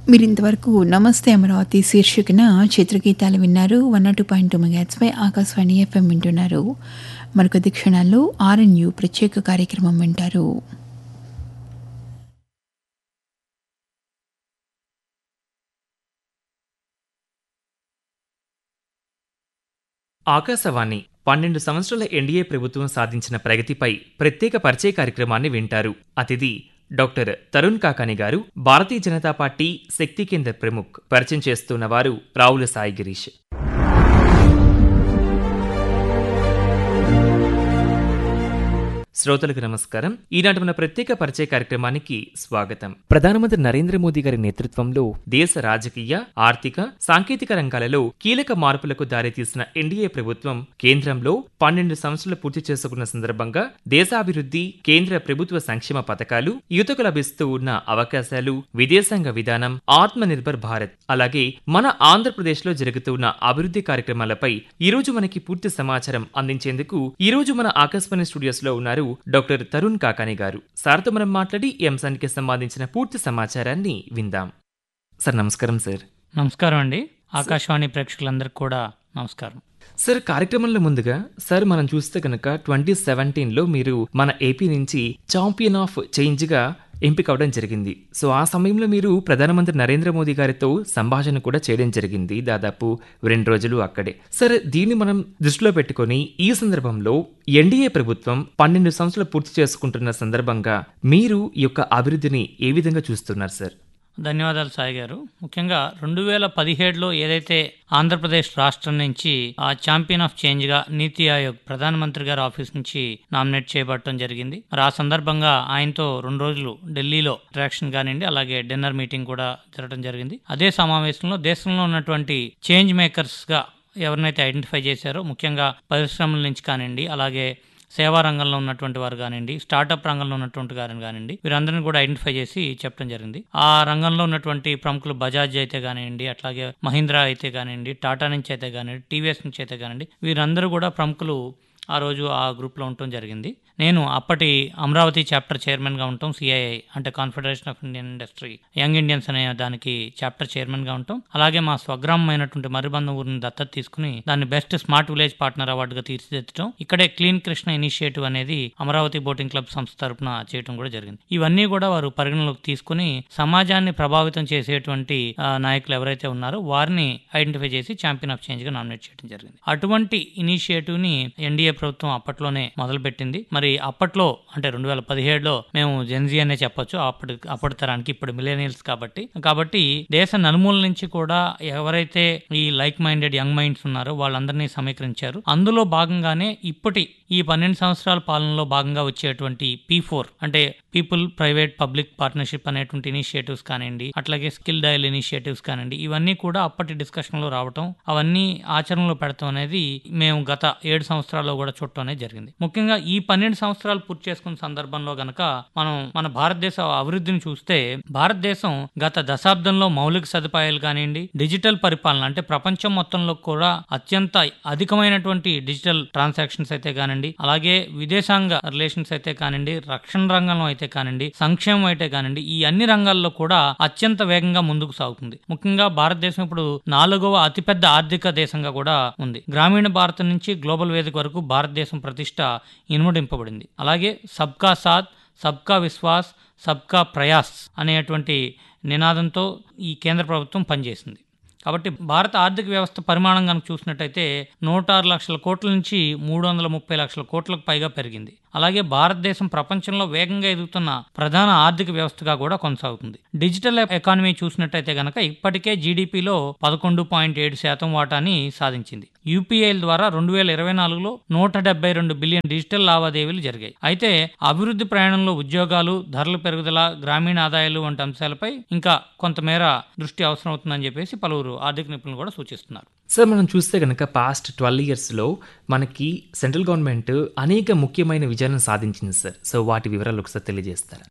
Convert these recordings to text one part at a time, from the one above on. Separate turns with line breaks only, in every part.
మీరు ఇంతవరకు నమస్తే అమరావతి శీర్షికన చిత్రగీతాలు విన్నారు one not two point two మెగాట్స్పై ఆకాశవాణి ఎఫ్ఎం వింటున్నారు మరికొద్ది క్షణాల్లో ఆర్ఎన్యు ప్రత్యేక కార్యక్రమం వింటారు
ఆకాశవాణి పన్నెండు సంవత్సరాల ఎన్డీఏ ప్రభుత్వం సాధించిన ప్రగతిపై ప్రత్యేక పరిచయ కార్యక్రమాన్ని వింటారు అతిథి డాక్టర్ తరుణ్ కాకాని గారు భారతీయ జనతా పార్టీ శక్తి కేంద్ర ప్రముఖ్ పరిచయం చేస్తున్న వారు రావుల సాయి గిరీష్ శ్రోతలకు నమస్కారం ఈనాటి మన ప్రత్యేక పరిచయ కార్యక్రమానికి స్వాగతం ప్రధానమంత్రి నరేంద్ర మోదీ గారి నేతృత్వంలో దేశ రాజకీయ ఆర్థిక సాంకేతిక రంగాలలో కీలక మార్పులకు దారితీసిన ఎన్డీఏ ప్రభుత్వం కేంద్రంలో పన్నెండు సంవత్సరాలు పూర్తి చేసుకున్న సందర్భంగా దేశాభివృద్ధి కేంద్ర ప్రభుత్వ సంక్షేమ పథకాలు యువతకు లభిస్తూ ఉన్న అవకాశాలు విదేశాంగ విధానం ఆత్మ నిర్భర్ భారత్ అలాగే మన ఆంధ్రప్రదేశ్ లో జరుగుతున్న అభివృద్ధి కార్యక్రమాలపై ఈ రోజు మనకి పూర్తి సమాచారం అందించేందుకు ఈ రోజు మన ఆకాశవాణి స్టూడియోస్ లో ఉన్నారు డాక్టర్ తరుణ్ కాకాని గారు సార్తో మనం మాట్లాడి ఈ అంశానికి సంబంధించిన పూర్తి సమాచారాన్ని విందాం సార్ నమస్కారం సార్
నమస్కారం అండి ఆకాశవాణి ప్రేక్షకులందరికీ కూడా నమస్కారం
సార్ కార్యక్రమంలో ముందుగా సార్ మనం చూస్తే కనుక ట్వంటీ సెవెంటీన్లో మీరు మన ఏపీ నుంచి ఛాంపియన్ ఆఫ్ చేంజ్గా ఎంపిక అవడం జరిగింది సో ఆ సమయంలో మీరు ప్రధానమంత్రి నరేంద్ర మోదీ గారితో సంభాషణ కూడా చేయడం జరిగింది దాదాపు రెండు రోజులు అక్కడే సార్ దీన్ని మనం దృష్టిలో పెట్టుకొని ఈ సందర్భంలో ఎన్డీఏ ప్రభుత్వం పన్నెండు సంవత్సరాలు పూర్తి చేసుకుంటున్న సందర్భంగా మీరు ఈ యొక్క అభివృద్ధిని ఏ విధంగా చూస్తున్నారు సార్
ధన్యవాదాలు సాయి గారు ముఖ్యంగా రెండు వేల పదిహేడులో ఏదైతే ఆంధ్రప్రదేశ్ రాష్ట్రం నుంచి ఆ ఛాంపియన్ ఆఫ్ చేంజ్ గా నీతి ఆయోగ్ ప్రధానమంత్రి గారి ఆఫీస్ నుంచి నామినేట్ చేయబడటం జరిగింది మరి ఆ సందర్భంగా ఆయనతో రెండు రోజులు ఢిల్లీలో ఇంటరాక్షన్ కానివ్వండి అలాగే డిన్నర్ మీటింగ్ కూడా జరగడం జరిగింది అదే సమావేశంలో దేశంలో ఉన్నటువంటి చేంజ్ మేకర్స్ గా ఎవరినైతే ఐడెంటిఫై చేశారో ముఖ్యంగా పరిశ్రమల నుంచి కానివ్వండి అలాగే సేవా రంగంలో ఉన్నటువంటి వారు కానివ్వండి స్టార్టప్ రంగంలో ఉన్నటువంటి వారిని కానివ్వండి వీరందరిని కూడా ఐడెంటిఫై చేసి చెప్పడం జరిగింది ఆ రంగంలో ఉన్నటువంటి ప్రముఖులు బజాజ్ అయితే కానివ్వండి అట్లాగే మహీంద్రా అయితే కానివ్వండి టాటా నుంచి అయితే కానివ్వండి టీవీఎస్ నుంచి అయితే కానివ్వండి వీరందరూ కూడా ప్రముఖులు ఆ రోజు ఆ గ్రూప్లో ఉండటం జరిగింది నేను అప్పటి అమరావతి చాప్టర్ చైర్మన్గా ఉంటాం సిఐఐ అంటే confederation of Indian industry young Indians అనే దానికి చాప్టర్ చైర్మన్గా ఉంటాం అలాగే మా స్వగ్రామమైనటువంటి మరిబంధం ఊరిని దత్తత తీసుకుని దాన్ని బెస్ట్ స్మార్ట్ విలేజ్ పార్ట్నర్ అవార్డుగా తీర్చిదిద్దడం ఇక్కడే క్లీన్ కృష్ణ ఇనిషియేటివ్ అనేది అమరావతి బోటింగ్ క్లబ్ సంస్థ తరపున చేయడం కూడా జరిగింది ఇవన్నీ కూడా వారు పరిగణలోకి తీసుకుని సమాజాన్ని ప్రభావితం చేసేటువంటి ఆ, నాయకులు ఎవరైతే ఉన్నారో వారిని ఐడెంటిఫై చేసి ఛాంపియన్ ఆఫ్ చేంజ్ గా నామినేట్ చేయడం జరిగింది అటువంటి ఇనిషియేటివ్ ని ఎన్డీఏ ప్రభుత్వం అప్పట్లోనే మొదలుపెట్టింది మరి అప్పట్లో అంటే రెండు వేల పదిహేడులో మేము జెన్జీ అనే చెప్పొచ్చు అప్పటి అప్పటి తరానికి ఇప్పుడు మిలేనియల్స్ కాబట్టి కాబట్టి దేశ నలుమూల నుంచి కూడా ఎవరైతే ఈ లైక్ మైండెడ్ యంగ్ మైండ్స్ ఉన్నారో వాళ్ళందరినీ సమీకరించారు అందులో భాగంగానే ఇప్పటి ఈ పన్నెండు సంవత్సరాల పాలనలో భాగంగా వచ్చేటువంటి పీ ఫోర్ అంటే పీపుల్ ప్రైవేట్ పబ్లిక్ పార్ట్నర్షిప్ అనేటువంటి ఇనిషియేటివ్స్ కానివ్వండి అట్లాగే స్కిల్ డయల్ ఇనిషియేటివ్స్ కానివ్వండి ఇవన్నీ కూడా అప్పటి డిస్కషన్ లో రావటం అవన్నీ ఆచరణలో పెడతాం అనేది మేము గత ఏడు సంవత్సరాల్లో కూడా చూడటం అనేది జరిగింది ముఖ్యంగా ఈ పన్నెండు సంవత్సరాలు పూర్తి చేసుకున్న సందర్భంలో గనక మనం మన భారతదేశ అభివృద్ధిని చూస్తే భారతదేశం గత దశాబ్దంలో మౌలిక సదుపాయాలు కానివ్వండి డిజిటల్ పరిపాలన అంటే ప్రపంచం మొత్తంలో కూడా అత్యంత అధికమైనటువంటి డిజిటల్ ట్రాన్సాక్షన్స్ అయితే కానివ్వండి అలాగే విదేశాంగ రిలేషన్స్ అయితే కానివ్వండి రక్షణ రంగంలో అయితే కానివ్వండి సంక్షేమం అయితే కానివ్వండి ఈ అన్ని రంగాల్లో కూడా అత్యంత వేగంగా ముందుకు సాగుతుంది ముఖ్యంగా భారతదేశం ఇప్పుడు నాలుగవ అతిపెద్ద ఆర్థిక దేశంగా కూడా ఉంది గ్రామీణ భారతం నుంచి గ్లోబల్ వేదిక వరకు భారతదేశం ప్రతిష్ట ఇనుమడింపబడింది అలాగే సబ్కా సాత్ సబ్కా విశ్వాస్ సబ్కా ప్రయాస్ అనేటువంటి నినాదంతో ఈ కేంద్ర ప్రభుత్వం పనిచేసింది కాబట్టి భారత ఆర్థిక వ్యవస్థ పరిమాణం కనుక చూసినట్టయితే నూట ఆరు లక్షల కోట్ల నుంచి మూడు వందల ముప్పై లక్షల కోట్లకు పైగా పెరిగింది అలాగే భారతదేశం ప్రపంచంలో వేగంగా ఎదుగుతున్న ప్రధాన ఆర్థిక వ్యవస్థగా కూడా కొనసాగుతుంది డిజిటల్ ఎకానమీ చూసినట్టయితే గనక ఇప్పటికే జీడిపిలో పదకొండు పాయింట్ ఏడు శాతం వాటాని సాధించింది యూపీఐల ద్వారా రెండు వేల ఇరవై నాలుగులో నూట డెబ్బై రెండు బిలియన్ డిజిటల్ లావాదేవీలు జరిగాయి అయితే అభివృద్ధి ప్రయాణంలో ఉద్యోగాలు ధరల పెరుగుదల గ్రామీణ ఆదాయాలు వంటి అంశాలపై ఇంకా కొంతమేర దృష్టి అవసరం అవుతుందని చెప్పేసి పలువురు ఆర్థిక నిపుణులు కూడా సూచిస్తున్నారు
సార్ మనం చూస్తే కనుక పాస్ట్ ట్వెల్వ్ ఇయర్స్లో మనకి సెంట్రల్ గవర్నమెంట్ అనేక ముఖ్యమైన విజయాలను సాధించింది సార్ సో వాటి వివరాలు ఒకసారి తెలియజేస్తారా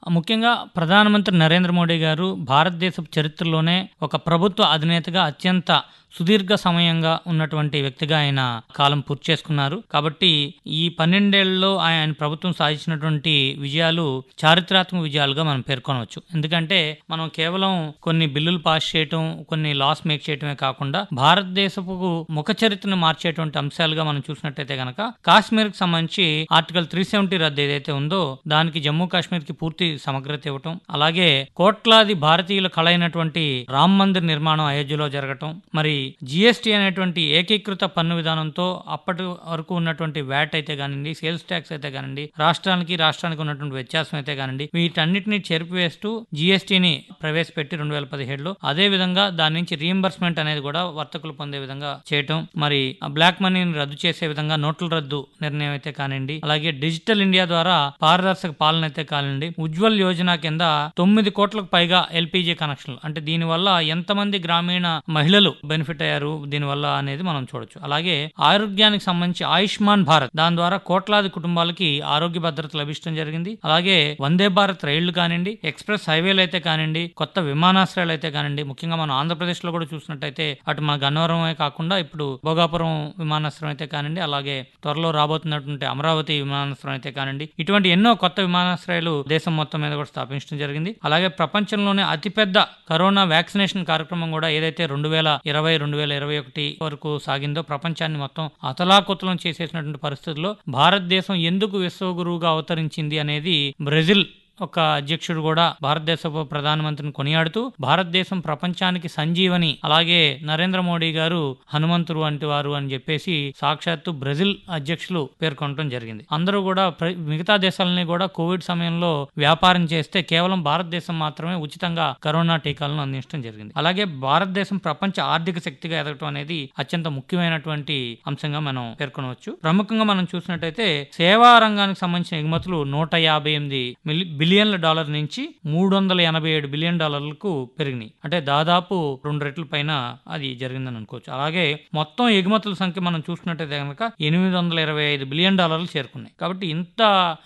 ముఖ్యంగా ప్రధానమంత్రి నరేంద్ర మోడీ గారు భారతదేశ చరిత్రలోనే ఒక ప్రభుత్వ అధినేతగా అత్యంత సుదీర్ఘ సమయంగా ఉన్నటువంటి వ్యక్తిగా ఆయన కాలం పూర్తి చేసుకున్నారు కాబట్టి ఈ పన్నెండేళ్లలో ఆయన ప్రభుత్వం సాధించినటువంటి విజయాలు చారిత్రాత్మక విజయాలుగా మనం పేర్కొనవచ్చు ఎందుకంటే మనం కేవలం కొన్ని బిల్లులు పాస్ చేయటం కొన్ని లాస్ మేక్ చేయటమే కాకుండా భారతదేశపు ముఖ చరిత్రను మార్చేటువంటి అంశాలుగా మనం చూసినట్టయితే గనక కాశ్మీర్ కి సంబంధించి ఆర్టికల్ త్రీ సెవెంటీ రద్దు ఏదైతే ఉందో దానికి జమ్మూ కాశ్మీర్ కి పూర్తి సమగ్రత ఇవ్వటం అలాగే కోట్లాది భారతీయుల కళైనటువంటి రామ్ మందిర్ నిర్మాణం అయోధ్యలో జరగటం మరి జిఎస్టీ అనేటువంటి ఏకీకృత పన్ను విధానంతో అప్పటి వరకు ఉన్నటువంటి వ్యాట్ అయితే కానివ్వండి సేల్స్ ట్యాక్స్ అయితే కానివ్వండి రాష్ట్రానికి రాష్ట్రానికి ఉన్నటువంటి వ్యత్యాసం అయితే కానివ్వండి వీటన్నిటిని చెరిపివేస్తూ జిఎస్టీని ప్రవేశపెట్టి రెండు వేల పదిహేడులో అదే విధంగా దాని నుంచి రీఎంబర్స్మెంట్ అనేది కూడా వర్తకులు పొందే విధంగా చేయటం మరి బ్లాక్ మనీని రద్దు చేసే విధంగా నోట్ల రద్దు నిర్ణయం అయితే కానివ్వండి అలాగే డిజిటల్ ఇండియా ద్వారా పారదర్శక పాలన అయితే కానివ్వండి ఉజ్వల్ యోజన కింద తొమ్మిది కోట్లకు పైగా ఎల్పిజి కనెక్షన్లు అంటే దీనివల్ల ఎంతమంది గ్రామీణ మహిళలు బెనిఫిట్ అయ్యారు దీనివల్ల అనేది మనం చూడొచ్చు అలాగే ఆరోగ్యానికి సంబంధించి ఆయుష్మాన్ భారత్ దాని ద్వారా కోట్లాది కుటుంబాలకి ఆరోగ్య భద్రత లభించడం జరిగింది అలాగే వందే భారత్ రైళ్లు కానివ్వండి ఎక్స్ప్రెస్ హైవేలు అయితే కానివ్వండి కొత్త విమానాశ్రయాలు అయితే కానివ్వండి ముఖ్యంగా మనం ఆంధ్రప్రదేశ్ లో కూడా చూసినట్టయితే అటు మన గన్నవరమే కాకుండా ఇప్పుడు భోగాపురం విమానాశ్రయం అయితే కానివ్వండి అలాగే త్వరలో రాబోతున్నటువంటి అమరావతి విమానాశ్రయం అయితే కానివ్వండి ఇటువంటి ఎన్నో కొత్త విమానాశ్రయాలు దేశం మొత్తం మీద కూడా స్థాపించడం జరిగింది అలాగే ప్రపంచంలోనే అతిపెద్ద కరోనా వ్యాక్సినేషన్ కార్యక్రమం కూడా ఏదైతే రెండు వేల ఇరవై రెండు వేల ఇరవై ఒకటి వరకు సాగిందో ప్రపంచాన్ని మొత్తం అతలాకుతలం చేసేసినటువంటి పరిస్థితుల్లో భారతదేశం ఎందుకు విశ్వగురువుగా అవతరించింది అనేది బ్రెజిల్ ఒక అధ్యక్షుడు కూడా భారతదేశపు ప్రధానమంత్రిని కొనియాడుతూ భారతదేశం ప్రపంచానికి సంజీవని అలాగే నరేంద్ర మోడీ గారు హనుమంతుడు వంటి వారు అని చెప్పేసి సాక్షాత్తు బ్రెజిల్ అధ్యక్షులు పేర్కొనడం జరిగింది అందరూ కూడా ప్ర- మిగతా దేశాలని కూడా కోవిడ్ సమయంలో వ్యాపారం చేస్తే కేవలం భారతదేశం మాత్రమే ఉచితంగా కరోనా టీకాలను అందించడం జరిగింది అలాగే భారతదేశం ప్రపంచ ఆర్థిక శక్తిగా ఎదగటం అనేది అత్యంత ముఖ్యమైనటువంటి అంశంగా మనం పేర్కొనవచ్చు ప్రముఖంగా మనం చూసినట్టయితే సేవా రంగానికి సంబంధించిన ఎగుమతులు నూట యాభై ఎనిమిది మిలి- బిలియన్ల డాలర్ నుంచి మూడు వందల ఎనభై ఏడు బిలియన్ డాలర్లకు పెరిగినాయి అంటే దాదాపు రెండు రెట్ల పైన అది జరిగిందని అనుకోవచ్చు అలాగే మొత్తం ఎగుమతుల సంఖ్య మనం చూసినట్టయితే కనుక ఎనిమిది వందల ఇరవై ఐదు బిలియన్ డాలర్లు చేరుకున్నాయి కాబట్టి ఇంత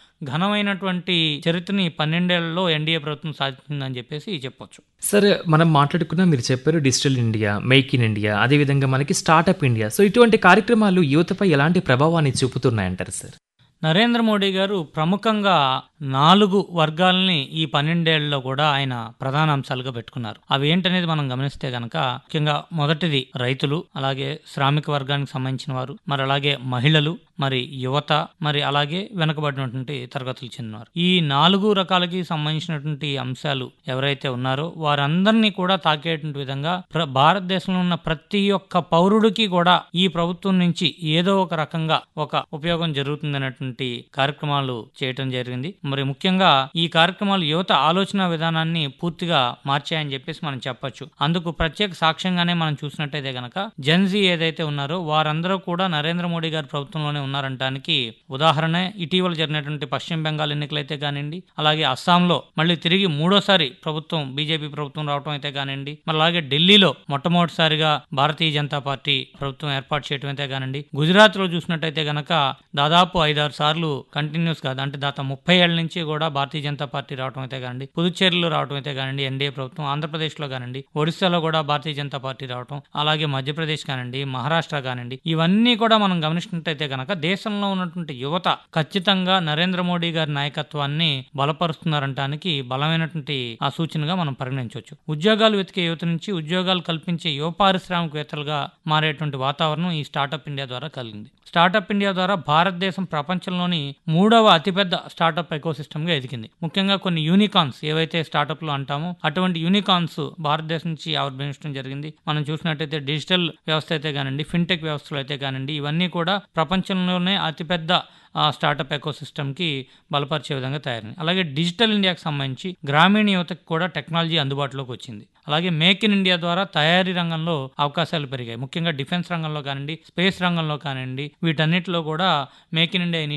ఘనమైనటువంటి చరిత్రని పన్నెండేళ్లలో ఎన్డీఏ ప్రభుత్వం సాధించిందని చెప్పేసి చెప్పొచ్చు
సార్ మనం మాట్లాడుకున్నా మీరు చెప్పారు digital India make in India అదేవిధంగా మనకి స్టార్టప్ ఇండియా సో ఇటువంటి కార్యక్రమాలు యువతపై ఎలాంటి ప్రభావాన్ని చూపుతున్నాయంటారు సార్
నరేంద్ర మోడీ గారు ప్రముఖంగా నాలుగు వర్గాలని ఈ పన్నెండేళ్లలో కూడా ఆయన ప్రధాన అంశాలుగా పెట్టుకున్నారు అవి ఏంటనేది మనం గమనిస్తే గనక ముఖ్యంగా మొదటిది రైతులు అలాగే శ్రామిక వర్గానికి సంబంధించిన వారు మరి అలాగే మహిళలు మరి యువత మరి అలాగే వెనుకబడినటువంటి తరగతులు చెందినవారు ఈ నాలుగు రకాలకి సంబంధించినటువంటి అంశాలు ఎవరైతే ఉన్నారో వారందరినీ కూడా తాకేటువంటి విధంగా ప్ర- భారతదేశంలో ఉన్న ప్రతి ఒక్క పౌరుడికి కూడా ఈ ప్రభుత్వం నుంచి ఏదో ఒక రకంగా ఒక ఉపయోగం జరుగుతుందనేటువంటి కార్యక్రమాలు చేయటం జరిగింది మరి ముఖ్యంగా ఈ కార్యక్రమాలు యువత ఆలోచన విధానాన్ని పూర్తిగా మార్చాయని చెప్పేసి మనం చెప్పొచ్చు అందుకు ప్రత్యేక సాక్ష్యంగానే మనం చూసినట్టయితే గనక జెన్జీ ఏదైతే ఉన్నారో వారందరూ కూడా నరేంద్ర మోడీ గారి ప్రభుత్వంలోనే ఉన్నారంటానికి ఉదాహరణ ఇటీవల జరిగినటువంటి పశ్చిమ బెంగాల్ ఎన్నికలైతే కానివ్వండి అలాగే అస్సాంలో మళ్ళీ తిరిగి మూడోసారి ప్రభుత్వం బీజేపీ ప్రభుత్వం రావడం అయితే కానివ్వండి మరి అలాగే ఢిల్లీలో మొట్టమొదటిసారిగా భారతీయ జనతా పార్టీ ప్రభుత్వం ఏర్పాటు చేయడం అయితే కానివ్వండి గుజరాత్ లో చూసినట్టయితే గనక దాదాపు ఐదారు సార్లు కంటిన్యూస్ గా అంటే దాదాపు ముప్పై ఏళ్ల నుంచి కూడా భారతీయ జనతా పార్టీ రావడం అయితే కానివ్వండి పుదుచ్చేరిలో రావడం అయితే కానివ్వండి ఎన్డీఏ ప్రభుత్వం ఆంధ్రప్రదేశ్ లో కానివ్వండి ఒడిశాలో కూడా భారతీయ జనతా పార్టీ రావడం అలాగే మధ్యప్రదేశ్ కానివ్వండి మహారాష్ట్ర కానివ్వండి ఇవన్నీ కూడా మనం గమనించినట్టయితే గనక దేశంలో ఉన్నటువంటి యువత ఖచ్చితంగా నరేంద్ర మోడీ గారి నాయకత్వాన్ని బలపరుస్తున్నారంటానికి బలమైనటువంటి ఆ సూచనగా మనం పరిగణించవచ్చు ఉద్యోగాలు వెతికే యువత నుంచి ఉద్యోగాలు కల్పించే యువ పారిశ్రామికవేత్తలుగా మారేటువంటి వాతావరణం ఈ స్టార్టప్ ఇండియా ద్వారా కలిగింది స్టార్టప్ ఇండియా ద్వారా భారతదేశం ప్రపంచంలోని మూడవ అతిపెద్ద స్టార్టప్ ఎకోసిస్టమ్ గా ఎదిగింది ముఖ్యంగా కొన్ని యూనికాన్స్ ఏవైతే స్టార్టప్లు అంటామో అటువంటి యూనికాన్స్ భారతదేశం నుంచి ఆవిర్భవించడం జరిగింది మనం చూసినట్టయితే డిజిటల్ వ్యవస్థ అయితే కానివ్వండి ఫిన్టెక్ వ్యవస్థలు అయితే కానివ్వండి ఇవన్నీ కూడా ప్రపంచంలోనే అతిపెద్ద ఆ స్టార్టప్ ఎకోసిస్టమ్ కి బలపరిచే విధంగా తయారైంది అలాగే డిజిటల్ ఇండియాకి సంబంధించి గ్రామీణ యువతకు కూడా టెక్నాలజీ అందుబాటులోకి వచ్చింది అలాగే మేక్ ఇన్ ఇండియా ద్వారా తయారీ రంగంలో అవకాశాలు పెరిగాయి ముఖ్యంగా డిఫెన్స్ రంగంలో కానివ్వండి స్పేస్ రంగంలో కానివ్వండి వీటన్నిటిలో కూడా మేక్ ఇన్ ఇండియా